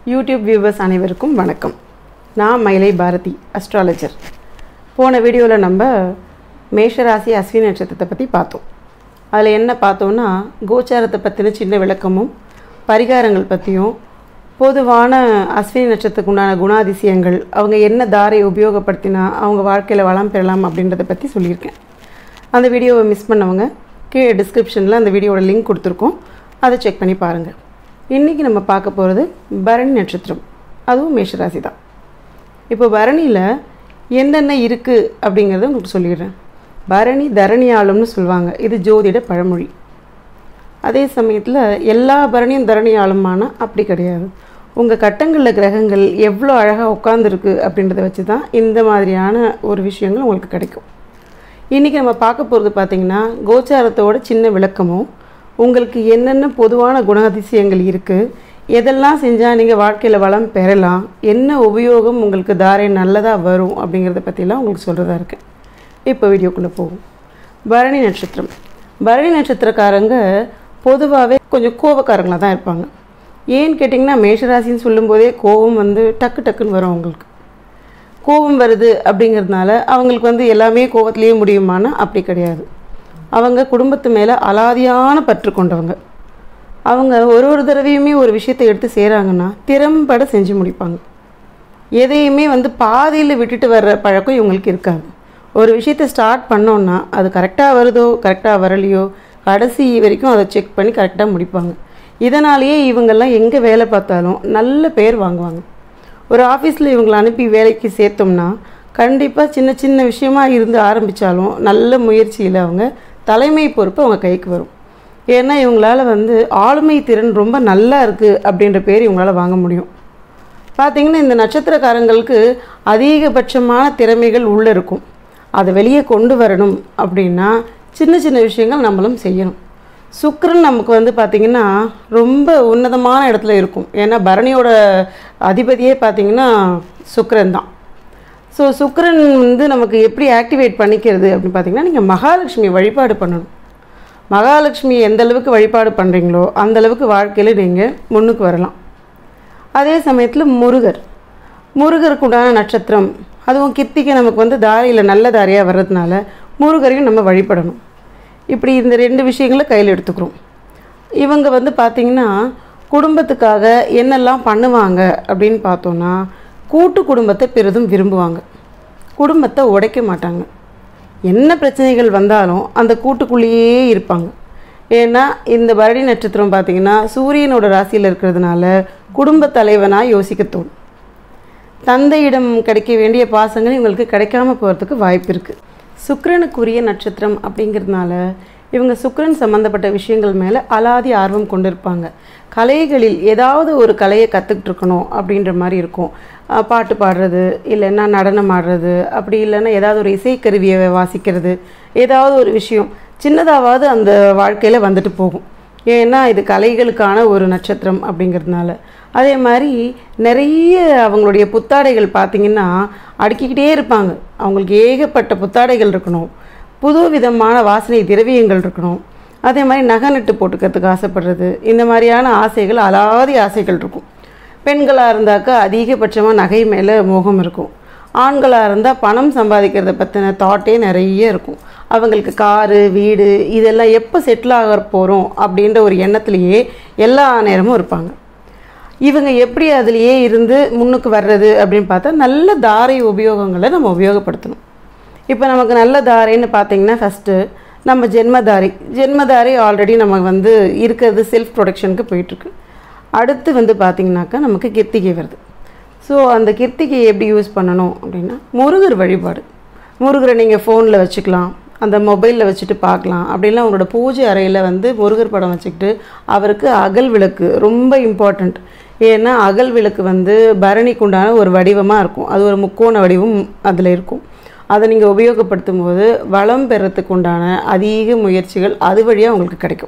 YouTube viewers அனைவருக்கும் வணக்கம் நான் மயிலை பாரதி அஸ்ட்ராலஜர் போன வீடியோவில் நம்ம மேஷராசி அஸ்வினி நட்சத்திரத்தை பற்றி பார்த்தோம் அதில் என்ன பார்த்தோம்னா கோச்சாரத்தை பற்றின சின்ன விளக்கமும் பரிகாரங்கள் பற்றியும் பொதுவான அஸ்வினி நட்சத்திரத்துக்கு உண்டான குணாதிசயங்கள் அவங்க என்ன தாரை உபயோகப்படுத்தினா அவங்க வாழ்க்கையில் வளம் பெறலாம் அப்படின்றத பற்றி சொல்லியிருக்கேன் அந்த வீடியோவை மிஸ் பண்ணவங்க கீழே டிஸ்கிரிப்ஷனில் அந்த வீடியோட லிங்க் கொடுத்துருக்கோம் அதை செக் பண்ணி பாருங்கள் இன்றைக்கி நம்ம பார்க்க போகிறது பரணி நட்சத்திரம் அதுவும் மேஷராசி தான் இப்போ பரணியில் என்னென்ன இருக்குது அப்படிங்கிறத உங்களுக்கு சொல்லிடுறேன் பரணி தரணி ஆளும்னு சொல்லுவாங்க இது ஜோதிட பழமொழி அதே சமயத்தில் எல்லா பரணியும் தரணி ஆளுமானா அப்படி கிடையாது உங்கள் கட்டங்களில் கிரகங்கள் எவ்வளோ அழகாக உட்காந்துருக்கு அப்படின்றத வச்சு தான் இந்த மாதிரியான ஒரு விஷயங்கள் உங்களுக்கு கிடைக்கும் இன்றைக்கி நம்ம பார்க்க போகிறது பார்த்திங்கன்னா கோச்சாரத்தோட சின்ன விளக்கமும் உங்களுக்கு என்னென்ன பொதுவான குணாதிசயங்கள் இருக்குது எதெல்லாம் செஞ்சால் நீங்கள் வாழ்க்கையில் வளம் பெறலாம் என்ன உபயோகம் உங்களுக்கு தாரை நல்லதாக வரும் அப்படிங்கிறத பற்றிலாம் உங்களுக்கு சொல்கிறதா இருக்குது இப்போ வீடியோக்குள்ளே போகும் பரணி நட்சத்திரம் பரணி நட்சத்திரக்காரங்க பொதுவாகவே கொஞ்சம் கோபக்காரங்களாக தான் இருப்பாங்க ஏன்னு கேட்டிங்கன்னா மேஷராசின்னு சொல்லும்போதே கோபம் வந்து டக்கு டக்குன்னு வரும் அவங்களுக்கு கோபம் வருது அப்படிங்கிறதுனால அவங்களுக்கு வந்து எல்லாமே கோபத்திலேயே முடியுமானா அப்படி கிடையாது அவங்க குடும்பத்து மேலே அலாதியான பற்று கொண்டவங்க அவங்க ஒரு ஒரு தடவையுமே ஒரு விஷயத்தை எடுத்து செய்கிறாங்கன்னா திறம்பட செஞ்சு முடிப்பாங்க எதையுமே வந்து பாதியில் விட்டுட்டு வர்ற பழக்கம் இவங்களுக்கு இருக்காது ஒரு விஷயத்தை ஸ்டார்ட் பண்ணோன்னா அது கரெக்டாக வருதோ கரெக்டாக வரலையோ கடைசி வரைக்கும் அதை செக் பண்ணி கரெக்டாக முடிப்பாங்க இதனாலேயே இவங்கெல்லாம் எங்கே வேலை பார்த்தாலும் நல்ல பேர் வாங்குவாங்க ஒரு ஆஃபீஸில் இவங்களை அனுப்பி வேலைக்கு சேர்த்தோம்னா கண்டிப்பாக சின்ன சின்ன விஷயமா இருந்து ஆரம்பித்தாலும் நல்ல முயற்சியில் அவங்க தலைமை பொறுப்பு அவங்க கைக்கு வரும் ஏன்னா இவங்களால வந்து ஆளுமை திறன் ரொம்ப நல்லா இருக்குது அப்படின்ற பேர் இவங்களால வாங்க முடியும் பார்த்தீங்கன்னா இந்த நட்சத்திரக்காரங்களுக்கு அதிகபட்சமான திறமைகள் உள்ளே இருக்கும் அதை வெளியே கொண்டு வரணும் அப்படின்னா சின்ன சின்ன விஷயங்கள் நம்மளும் செய்யணும் சுக்கிரன் நமக்கு வந்து பார்த்திங்கன்னா ரொம்ப உன்னதமான இடத்துல இருக்கும் ஏன்னா பரணியோட அதிபதியே பார்த்திங்கன்னா சுக்கிரன் தான் ஸோ சுக்கிரன் வந்து நமக்கு எப்படி ஆக்டிவேட் பண்ணிக்கிறது அப்படின்னு பார்த்தீங்கன்னா நீங்கள் மகாலட்சுமி வழிபாடு பண்ணணும் மகாலட்சுமி எந்த அளவுக்கு வழிபாடு பண்ணுறீங்களோ அந்த அளவுக்கு வாழ்க்கையில் நீங்கள் முன்னுக்கு வரலாம் அதே சமயத்தில் முருகர் முருகருக்கு உண்டான நட்சத்திரம் அதுவும் கித்திகை நமக்கு வந்து தாரியில் நல்ல தாரியாக வர்றதுனால முருகரையும் நம்ம வழிபடணும் இப்படி இந்த ரெண்டு விஷயங்களை கையில் எடுத்துக்கிறோம் இவங்க வந்து பார்த்திங்கன்னா குடும்பத்துக்காக என்னெல்லாம் பண்ணுவாங்க அப்படின்னு பார்த்தோன்னா கூட்டு குடும்பத்தை பெரிதும் விரும்புவாங்க குடும்பத்தை உடைக்க மாட்டாங்க என்ன பிரச்சனைகள் வந்தாலும் அந்த கூட்டுக்குள்ளேயே இருப்பாங்க ஏன்னா இந்த பரணி நட்சத்திரம் பார்த்திங்கன்னா சூரியனோட ராசியில் இருக்கிறதுனால குடும்ப தலைவனாக யோசிக்க தோணும் தந்தையிடம் கிடைக்க வேண்டிய பாசங்கள் இவங்களுக்கு கிடைக்காம போகிறதுக்கு வாய்ப்பு இருக்குது சுக்கிரனுக்குரிய நட்சத்திரம் அப்படிங்கிறதுனால இவங்க சுக்கிரன் சம்மந்தப்பட்ட விஷயங்கள் மேலே அலாதி ஆர்வம் கொண்டிருப்பாங்க கலைகளில் ஏதாவது ஒரு கலையை கற்றுக்கிட்டு இருக்கணும் அப்படின்ற மாதிரி இருக்கும் அஹ் பாட்டு பாடுறது இல்லைன்னா நடனம் ஆடுறது அப்படி இல்லைன்னா ஏதாவது ஒரு இசைக்கருவியை வாசிக்கிறது ஏதாவது ஒரு விஷயம் சின்னதாவது அந்த வாழ்க்கையில் வந்துட்டு போகும் ஏன்னா இது கலைகளுக்கான ஒரு நட்சத்திரம் அப்படிங்கிறதுனால அதே மாதிரி நிறைய அவங்களுடைய புத்தாடைகள் பார்த்திங்கன்னா அடுக்கிக்கிட்டே இருப்பாங்க அவங்களுக்கு ஏகப்பட்ட புத்தாடைகள் இருக்கணும் புது விதமான வாசனை திரவியங்கள் இருக்கணும் அதே மாதிரி நகை நட்டு போட்டுக்கிறதுக்கு ஆசைப்படுறது இந்த மாதிரியான ஆசைகள் அலாதி ஆசைகள் இருக்கும் பெண்களாக இருந்தாக்கா அதிகபட்சமாக நகை மேலே மோகம் இருக்கும் ஆண்களாக இருந்தால் பணம் சம்பாதிக்கிறத பற்றின தாட்டே நிறைய இருக்கும் அவங்களுக்கு காரு வீடு இதெல்லாம் எப்போ செட்டில் ஆக போகிறோம் அப்படின்ற ஒரு எண்ணத்துலேயே எல்லா நேரமும் இருப்பாங்க இவங்க எப்படி அதுலேயே இருந்து முன்னுக்கு வர்றது அப்படின்னு பார்த்தா நல்ல தாரை உபயோகங்களை நம்ம உபயோகப்படுத்தணும் இப்போ நமக்கு நல்ல தாரைன்னு பார்த்தீங்கன்னா ஃபஸ்ட்டு நம்ம ஜென்மதாரி ஜென்மதாரி ஆல்ரெடி நம்ம வந்து இருக்கிறது செல்ஃப் ப்ரொடக்ஷனுக்கு போயிட்டுருக்கு அடுத்து வந்து பார்த்திங்கனாக்கா நமக்கு கிருத்திகை வருது ஸோ அந்த கிருத்திகையை எப்படி யூஸ் பண்ணணும் அப்படின்னா முருகர் வழிபாடு முருகரை நீங்கள் ஃபோனில் வச்சுக்கலாம் அந்த மொபைலில் வச்சுட்டு பார்க்கலாம் அப்படிலாம் உங்களோட பூஜை அறையில் வந்து முருகர் படம் வச்சுக்கிட்டு அவருக்கு அகல் விளக்கு ரொம்ப இம்பார்ட்டண்ட் ஏன்னா அகல் விளக்கு வந்து பரணிக்கு உண்டான ஒரு வடிவமாக இருக்கும் அது ஒரு முக்கோண வடிவம் அதில் இருக்கும் அதை நீங்கள் உபயோகப்படுத்தும் போது வளம் பெறத்துக்கு உண்டான அதிக முயற்சிகள் அது வழியாக உங்களுக்கு கிடைக்கும்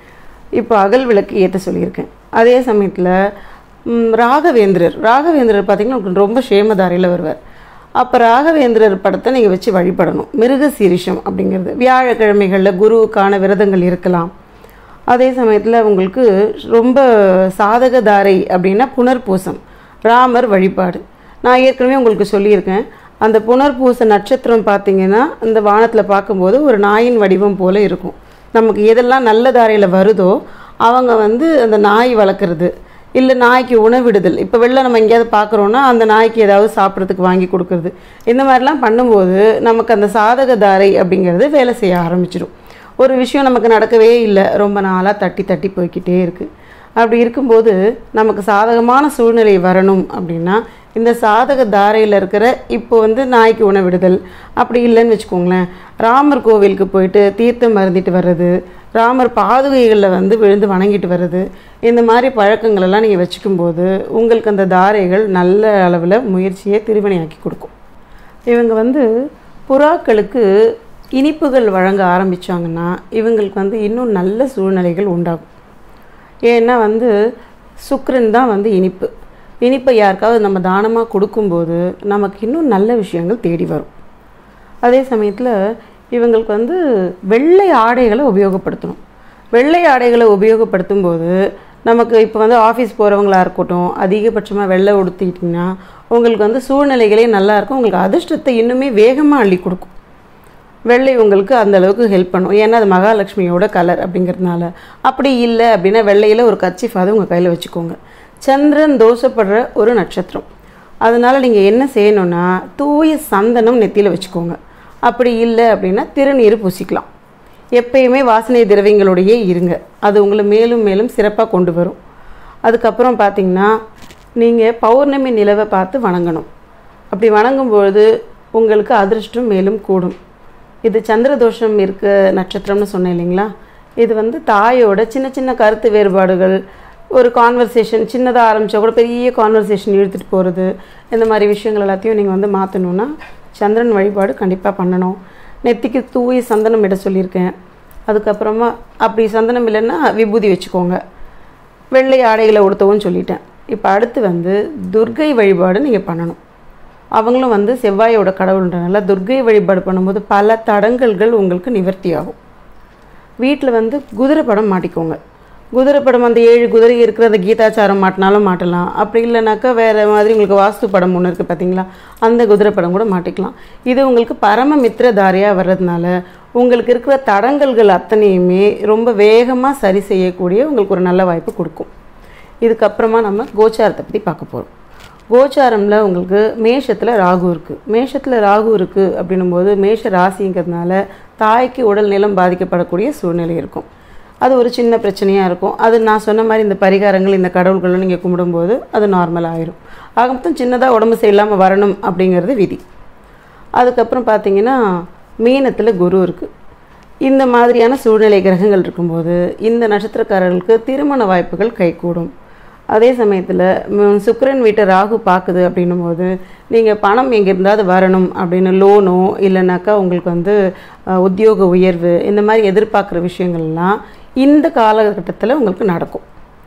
இப்போ அகல் விளக்கு ஏற்ற சொல்லியிருக்கேன் அதே சமயத்தில் ம், ராகவேந்திரர் ராகவேந்திரர் பார்த்திங்கன்னா உங்களுக்கு ரொம்ப சேமதாரையில் வருவார் அப்போ ராகவேந்திரர் படத்தை நீங்கள் வச்சு வழிபடணும் மிருக சீரிஷம் அப்படிங்கிறது வியாழக்கிழமைகளில் குருவுக்கான விரதங்கள் இருக்கலாம் அதே சமயத்தில் உங்களுக்கு ரொம்ப சாதகதாரை அப்படின்னா புனர்பூசம் ராமர் வழிபாடு நான் ஏற்கனவே உங்களுக்கு சொல்லியிருக்கேன் அந்த புனர்பூச நட்சத்திரம் பார்த்தீங்கன்னா இந்த வானத்தில் பார்க்கும்போது ஒரு நாயின் வடிவம் போல இருக்கும் நமக்கு எதெல்லாம் நல்ல தாரையில் வருதோ அவங்க வந்து அந்த நாய் வளர்க்குறது இல்லை நாய்க்கு உணவிடுதல் இப்போ வெளில நம்ம எங்கேயாவது பார்க்குறோன்னா அந்த நாய்க்கு ஏதாவது சாப்பிட்றதுக்கு வாங்கி கொடுக்குறது இந்த மாதிரிலாம் பண்ணும்போது நமக்கு அந்த சாதக தாரை அப்படிங்கிறது வேலை செய்ய ஆரம்பிச்சிடும் ஒரு விஷயம் நமக்கு நடக்கவே இல்லை ரொம்ப நாளாக தட்டி தட்டி போய்க்கிட்டே இருக்குது அப்படி இருக்கும்போது நமக்கு சாதகமான சூழ்நிலை வரணும் அப்படின்னா இந்த சாதக தாரையில் இருக்கிற இப்போ வந்து நாய்க்கு உணவிடுதல் அப்படி இல்லைன்னு வச்சுக்கோங்களேன் ராமர் கோவிலுக்கு போயிட்டு தீர்த்தம் மருந்திட்டு வர்றது ராமர் பாதுகைகளில் வந்து விழுந்து வணங்கிட்டு வர்றது இந்த மாதிரி பழக்கங்கள் எல்லாம் நீங்கள் வச்சுக்கும்போது உங்களுக்கு அந்த தாரைகள் நல்ல அளவில் முயற்சியை திருவினையாக்கி கொடுக்கும் இவங்க வந்து புறாக்களுக்கு இனிப்புகள் வழங்க ஆரம்பித்தாங்கன்னா இவங்களுக்கு வந்து இன்னும் நல்ல சூழ்நிலைகள் உண்டாகும் ஏன்னா வந்து சுக்கிரன் தான் வந்து இனிப்பு இனிப்பை யாருக்காவது நம்ம தானமாக கொடுக்கும்போது நமக்கு இன்னும் நல்ல விஷயங்கள் தேடி வரும் அதே சமயத்தில் இவங்களுக்கு வந்து வெள்ளை ஆடைகளை உபயோகப்படுத்தணும் வெள்ளை ஆடைகளை உபயோகப்படுத்தும் போது நமக்கு இப்போ வந்து ஆஃபீஸ் போகிறவங்களா இருக்கட்டும் அதிகபட்சமாக வெள்ளை உடுத்திட்டிங்கன்னா உங்களுக்கு வந்து சூழ்நிலைகளே நல்லா இருக்கும் உங்களுக்கு அதிர்ஷ்டத்தை இன்னுமே வேகமாக அள்ளி கொடுக்கும் வெள்ளை உங்களுக்கு அந்த அளவுக்கு ஹெல்ப் பண்ணும் ஏன்னா அது மகாலட்சுமியோட கலர் அப்படிங்கிறதுனால அப்படி இல்லை அப்படின்னா வெள்ளையில் ஒரு கச்சிஃபாவது உங்கள் கையில் வச்சுக்கோங்க சந்திரன் தோஷப்படுற ஒரு நட்சத்திரம் அதனால் நீங்கள் என்ன செய்யணும்னா தூய சந்தனம் நெத்தியில் வச்சுக்கோங்க அப்படி இல்லை அப்படின்னா திருநீர் பூசிக்கலாம் எப்பயுமே வாசனை திரவியங்களோடையே இருங்க அது உங்களை மேலும் மேலும் சிறப்பாக கொண்டு வரும் அதுக்கப்புறம் பார்த்தீங்கன்னா நீங்கள் பௌர்ணமி நிலவை பார்த்து வணங்கணும் அப்படி வணங்கும்பொழுது உங்களுக்கு அதிர்ஷ்டம் மேலும் கூடும் இது சந்திர தோஷம் இருக்க நட்சத்திரம்னு சொன்னேன் இல்லைங்களா இது வந்து தாயோட சின்ன சின்ன கருத்து வேறுபாடுகள் ஒரு கான்வர்சேஷன் சின்னதாக ஆரம்பித்தா கூட பெரிய கான்வர்சேஷன் இழுத்துட்டு போகிறது இந்த மாதிரி விஷயங்கள் எல்லாத்தையும் நீங்கள் வந்து மாற்றணுன்னா சந்திரன் வழிபாடு கண்டிப்பாக பண்ணணும் நெத்திக்கு தூய சந்தனம் இட சொல்லியிருக்கேன் அதுக்கப்புறமா அப்படி சந்தனம் இல்லைன்னா விபூதி வச்சுக்கோங்க வெள்ளை ஆடைகளை உடுத்தவும் சொல்லிட்டேன் இப்போ அடுத்து வந்து துர்கை வழிபாடு நீங்கள் பண்ணணும் அவங்களும் வந்து செவ்வாயோட கடவுள்ன்றனால துர்கை வழிபாடு பண்ணும்போது பல தடங்கல்கள் உங்களுக்கு நிவர்த்தி ஆகும் வீட்டில் வந்து குதிரை படம் மாட்டிக்கோங்க குதிரை படம் அந்த ஏழு குதிரை இருக்கிற அந்த கீதாச்சாரம் மாட்டினாலும் மாட்டலாம் அப்படி இல்லைனாக்கா வேறு மாதிரி உங்களுக்கு வாஸ்து படம் ஒன்று இருக்குது பார்த்தீங்களா அந்த குதிரை படம் கூட மாட்டிக்கலாம் இது உங்களுக்கு பரம மித்திரதாரியாக வர்றதுனால உங்களுக்கு இருக்கிற தடங்கல்கள் அத்தனையுமே ரொம்ப வேகமாக சரி செய்யக்கூடிய உங்களுக்கு ஒரு நல்ல வாய்ப்பு கொடுக்கும் இதுக்கப்புறமா நம்ம கோச்சாரத்தை பற்றி பார்க்க போகிறோம் கோச்சாரமில் உங்களுக்கு மேஷத்தில் ராகு இருக்குது மேஷத்தில் ராகு இருக்குது அப்படின்னும் போது மேஷ ராசிங்கிறதுனால தாய்க்கு உடல் நிலம் பாதிக்கப்படக்கூடிய சூழ்நிலை இருக்கும் அது ஒரு சின்ன பிரச்சனையாக இருக்கும் அது நான் சொன்ன மாதிரி இந்த பரிகாரங்கள் இந்த கடவுள்களும் நீங்கள் கும்பிடும்போது அது நார்மல் ஆயிரும் ஆக மொத்தம் சின்னதாக உடம்பு சரியில்லாமல் வரணும் அப்படிங்கிறது விதி அதுக்கப்புறம் பார்த்தீங்கன்னா மீனத்தில் குரு இருக்குது இந்த மாதிரியான சூழ்நிலை கிரகங்கள் இருக்கும்போது இந்த நட்சத்திரக்காரர்களுக்கு திருமண வாய்ப்புகள் கைகூடும் அதே சமயத்தில் ம், சுக்கிரன் வீட்டை ராகு பார்க்குது அப்படின்னும் போது நீங்கள் பணம் எங்கே இருந்தாவது வரணும் அப்படின்னு லோனோ இல்லைனாக்கா உங்களுக்கு வந்து அஹ், உத்தியோக உயர்வு இந்த மாதிரி எதிர்பார்க்குற விஷயங்கள்லாம் இந்த காலகட்டத்தில் உங்களுக்கு நடக்கும்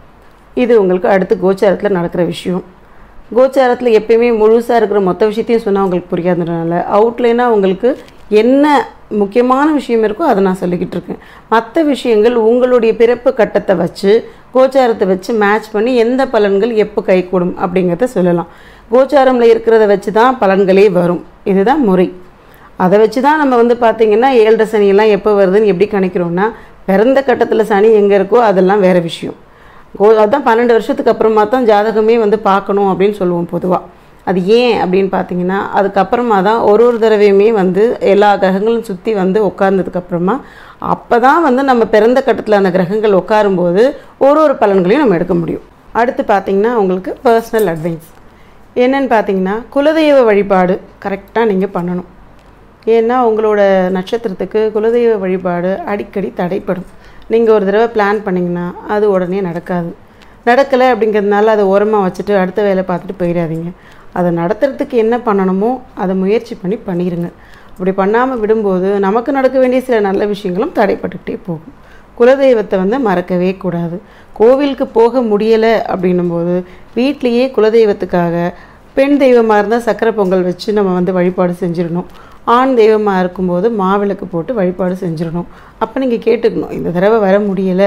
இது உங்களுக்கு அடுத்து கோச்சாரத்தில் நடக்கிற விஷயம் கோச்சாரத்தில் எப்பயுமே முழுசாக இருக்கிற மொத்த விஷயத்தையும் சொன்னால் உங்களுக்கு புரியாததுனால அவுட்லைனாக உங்களுக்கு என்ன முக்கியமான விஷயம் இருக்கோ அதை நான் சொல்லிக்கிட்டு இருக்கேன் மற்ற விஷயங்கள் உங்களுடைய பிறப்பு கட்டத்தை வச்சு கோச்சாரத்தை வச்சு மேட்ச் பண்ணி எந்த பலன்கள் எப்போ கைகூடும் அப்படிங்கிறத சொல்லலாம் கோச்சாரமில் இருக்கிறத வச்சு தான் பலன்களே வரும் இதுதான் முறை அதை வச்சு தான் நம்ம வந்து பார்த்திங்கன்னா ஏழரை சனியெல்லாம் எப்போ வருதுன்னு எப்படி கணிக்கிறோம்னா பிறந்த கட்டத்தில் சனி எங்கே இருக்கோ அதெல்லாம் வேறு விஷயம் கோ அதான் பன்னெண்டு வருஷத்துக்கு அப்புறமா தான் ஜாதகமே வந்து பார்க்கணும் அப்படின்னு சொல்லுவோம் பொதுவாக அது ஏன் அப்படின்னு பார்த்தீங்கன்னா அதுக்கப்புறமா தான் ஒரு ஒரு தடவையுமே வந்து எல்லா கிரகங்களும் சுற்றி வந்து உட்கார்ந்ததுக்கப்புறமா அப்போ தான் வந்து நம்ம பிறந்த கட்டத்தில் அந்த கிரகங்கள் உட்காரும்போது ஒரு ஒரு பலன்களையும் நம்ம எடுக்க முடியும் அடுத்து பார்த்தீங்கன்னா உங்களுக்கு பர்சனல் அட்வைஸ் என்னன்னு பார்த்தீங்கன்னா குலதெய்வ வழிபாடு கரெக்டாக நீங்கள் பண்ணணும் ஏன்னா உங்களோட நட்சத்திரத்துக்கு குலதெய்வ வழிபாடு அடிக்கடி தடைப்படும் நீங்கள் ஒரு தடவை பிளான் பண்ணிங்கன்னா அது உடனே நடக்காது நடக்கலை அப்படிங்கிறதுனால அதை ஓரமாக வச்சுட்டு அடுத்த வேலை பார்த்துட்டு போயிடாதீங்க அதை நடத்துறதுக்கு என்ன பண்ணணுமோ அதை முயற்சி பண்ணி பண்ணிடுங்க அப்படி பண்ணாமல் விடும்போது நமக்கு நடக்க வேண்டிய சில நல்ல விஷயங்களும் தடைப்பட்டுக்கிட்டே போகும் குலதெய்வத்தை வந்து மறக்கவே கூடாது கோவிலுக்கு போக முடியலை அப்படின்னும்போது வீட்லேயே குலதெய்வத்துக்காக பெண் தெய்வமாக இருந்தால் சக்கரை பொங்கல் வச்சு நம்ம வந்து வழிபாடு செஞ்சிடணும் ஆண் தெய்வமாக இருக்கும்போது மாவிளக்கு போட்டு வழிபாடு செஞ்சிடணும் அப்போ நீங்கள் கேட்டுக்கணும் இந்த தடவை வர முடியலை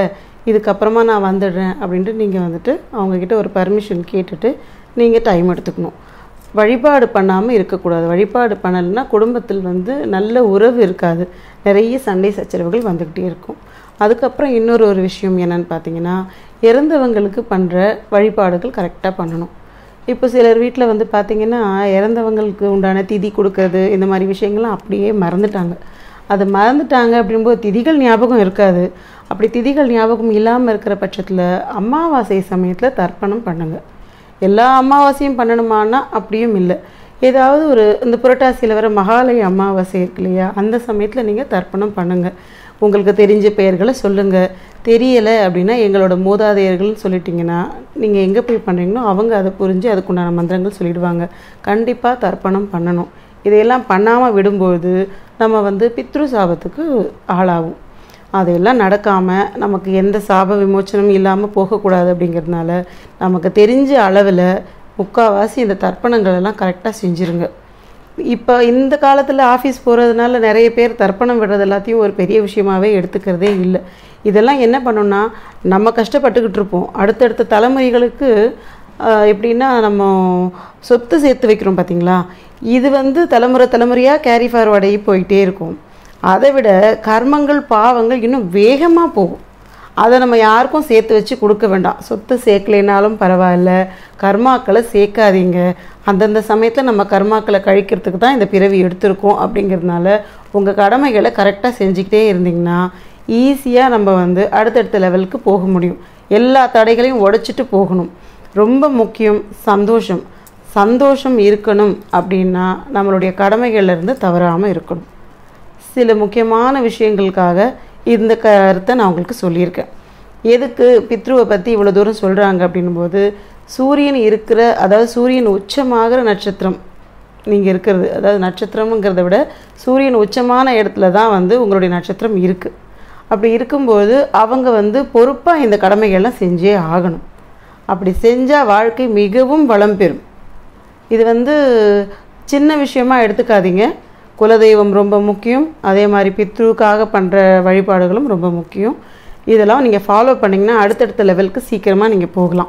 இதுக்கப்புறமா நான் வந்துடுறேன் அப்படின்ட்டு நீங்கள் வந்துட்டு அவங்கக்கிட்ட ஒரு பர்மிஷன் கேட்டுட்டு நீங்கள் டைம் எடுத்துக்கணும் வழிபாடு பண்ணாமல் இருக்கக்கூடாது வழிபாடு பண்ணலைன்னா குடும்பத்தில் வந்து நல்ல உறவு இருக்காது நிறைய சண்டை சச்சரவுகள் வந்துக்கிட்டே இருக்கும் அதுக்கப்புறம் இன்னொரு ஒரு விஷயம் என்னன்னு பார்த்தீங்கன்னா இறந்தவங்களுக்கு பண்ணுற வழிபாடுகள் கரெக்டாக பண்ணணும் இப்போ சிலர் வீட்டில் வந்து பார்த்திங்கன்னா இறந்தவங்களுக்கு உண்டான திதி கொடுக்கறது இந்த மாதிரி விஷயங்கள்லாம் அப்படியே மறந்துட்டாங்க அது மறந்துட்டாங்க அப்படிங்கும்போது திதிகள் ஞாபகம் இருக்காது அப்படி திதிகள் ஞாபகம் இல்லாமல் இருக்கிற பட்சத்தில் அமாவாசை சமயத்தில் தர்ப்பணம் பண்ணுங்கள் எல்லா அமாவாசையும் பண்ணணுமானா அப்படியும் இல்லை ஏதாவது ஒரு இந்த புரட்டாசியில் வர மகாலய அமாவாசை இருக்கு இல்லையா அந்த சமயத்தில் நீங்கள் தர்ப்பணம் பண்ணுங்கள் உங்களுக்கு தெரிஞ்ச பெயர்களை சொல்லுங்கள் தெரியலை அப்படின்னா எங்களோட மூதாதையர்கள்னு சொல்லிட்டீங்கன்னா நீங்கள் எங்கே போய் பண்ணுறீங்களோ அவங்க அதை புரிஞ்சு அதுக்குண்டான மந்திரங்கள் சொல்லிடுவாங்க கண்டிப்பாக தர்ப்பணம் பண்ணணும் இதையெல்லாம் பண்ணாமல் விடும்போது நம்ம வந்து பித்ரு சாபத்துக்கு ஆளாகும் அதெல்லாம் நடக்காமல் நமக்கு எந்த சாப விமோச்சனமும் இல்லாமல் போகக்கூடாது அப்படிங்கிறதுனால நமக்கு தெரிஞ்ச அளவில் முக்கால்வாசி இந்த தர்ப்பணங்கள் எல்லாம் கரெக்டாக செஞ்சுருங்க இப்போ இந்த காலத்தில் ஆஃபீஸ் போகிறதுனால நிறைய பேர் தர்ப்பணம் விடுறது எல்லாத்தையும் ஒரு பெரிய விஷயமாவே எடுத்துக்கிறதே இல்லை இதெல்லாம் என்ன பண்ணோம்னா நம்ம கஷ்டப்பட்டுக்கிட்டு இருப்போம் அடுத்தடுத்த தலைமுறைகளுக்கு ஆஹ், எப்படின்னா நம்ம சொத்து சேர்த்து வைக்கிறோம் பார்த்தீங்களா இது வந்து தலைமுறை தலைமுறையாக கேரி ஃபார்வர்ட் ஆகி போயிட்டே இருக்கும் அதை விட கர்மங்கள் பாவங்கள் இன்னும் வேகமாக போகும் அதை நம்ம யாருக்கும் சேர்த்து வச்சு கொடுக்க வேண்டாம் சொத்து சேர்க்கலைனாலும் பரவாயில்ல கர்மாக்களை சேர்க்காதீங்க அந்தந்த சமயத்தில் நம்ம கர்மாக்களை கழிக்கிறதுக்கு தான் இந்த பிறவி எடுத்திருக்கோம் அப்படிங்கிறதுனால உங்கள் கடமைகளை கரெக்டாக செஞ்சுக்கிட்டே இருந்தீங்கன்னா ஈஸியாக நம்ம வந்து அடுத்தடுத்த லெவலுக்கு போக முடியும் எல்லா தடைகளையும் உடைச்சிட்டு போகணும் ரொம்ப முக்கியம் சந்தோஷம் சந்தோஷம் இருக்கணும் அப்படின்னா நம்மளுடைய கடமைகள்ல இருந்து தவறாமல் இருக்கணும் சில முக்கியமான விஷயங்களுக்காக இந்த கருத்தை நான் உங்களுக்கு சொல்லியிருக்கேன் எதுக்கு பித்ருவை பற்றி இவ்வளோ தூரம் சொல்கிறாங்க அப்படின்னும்போது சூரியன் இருக்கிற அதாவது சூரியன் உச்சமாகிற நட்சத்திரம் நீங்கள் இருக்கிறது அதாவது நட்சத்திரம்ங்கிறத விட சூரியன் உச்சமான இடத்துல தான் வந்து உங்களுடைய நட்சத்திரம் இருக்குது அப்படி இருக்கும்போது அவங்க வந்து பொறுப்பாக இந்த கடமைகள்லாம் செஞ்சே ஆகணும் அப்படி செஞ்சால் வாழ்க்கை மிகவும் வளம் பெறும் இது வந்து சின்ன விஷயமா எடுத்துக்காதீங்க குலதெய்வம் ரொம்ப முக்கியம் அதே மாதிரி பித்ருக்காக பண்ணுற வழிபாடுகளும் ரொம்ப முக்கியம் இதெல்லாம் நீங்கள் ஃபாலோ பண்ணிங்கன்னா அடுத்தடுத்த லெவலுக்கு சீக்கிரமாக நீங்கள் போகலாம்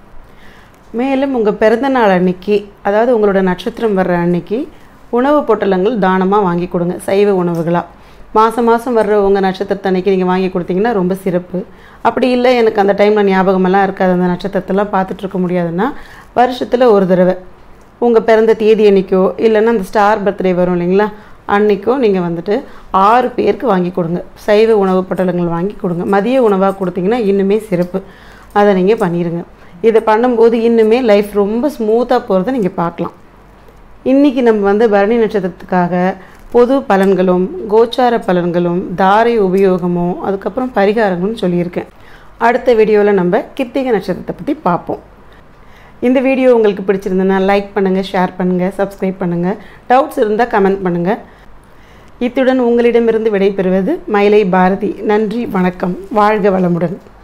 மேலும் உங்கள் பிறந்த நாள் அன்னைக்கு அதாவது உங்களோட நட்சத்திரம் வர்ற அன்னைக்கு உணவு பொட்டலங்கள் தானமாக வாங்கி கொடுங்க சைவ உணவுகளாக மாதம் மாதம் வர்ற உங்கள் நட்சத்திரத்தை அன்னைக்கு நீங்கள் வாங்கி கொடுத்தீங்கன்னா ரொம்ப சிறப்பு அப்படி இல்லை எனக்கு அந்த டைமில் ஞாபகமெல்லாம் இருக்காது அந்த நட்சத்திரத்தெல்லாம் பார்த்துட்டு இருக்க முடியாதுன்னா வருஷத்தில் ஒரு தடவை உங்கள் பிறந்த தேதி அன்னைக்கோ இல்லைன்னா அந்த ஸ்டார் பர்த்டே வரும் இல்லைங்களா அன்னைக்கோ நீங்கள் வந்துட்டு ஆறு பேருக்கு வாங்கி கொடுங்க சைவ உணவு பொட்டலங்கள் வாங்கி கொடுங்க மதிய உணவாக கொடுத்தீங்கன்னா இன்னுமே சிறப்பு அதை நீங்கள் பண்ணிடுங்க இதை பண்ணும்போது இன்னுமே லைஃப் ரொம்ப ஸ்மூத்தாக போகிறத நீங்கள் பார்க்கலாம் இன்றைக்கி நம்ம வந்து பரணி நட்சத்திரத்துக்காக பொது பலன்களும் கோச்சார பலன்களும் தாரை உபயோகமும் அதுக்கப்புறம் பரிகாரங்களும் சொல்லியிருக்கேன் அடுத்த வீடியோவில் நம்ம கிருத்திகை நட்சத்திரத்தை பற்றி பார்ப்போம் இந்த வீடியோ உங்களுக்கு பிடிச்சிருந்ததுன்னா லைக் பண்ணுங்கள் ஷேர் பண்ணுங்கள் சப்ஸ்கிரைப் பண்ணுங்கள் டவுட்ஸ் இருந்தால் கமெண்ட் பண்ணுங்கள் இத்துடன் உங்களிடமிருந்து விடைபெறுவது மயிலை பாரதி நன்றி வணக்கம் வாழ்க வளமுடன்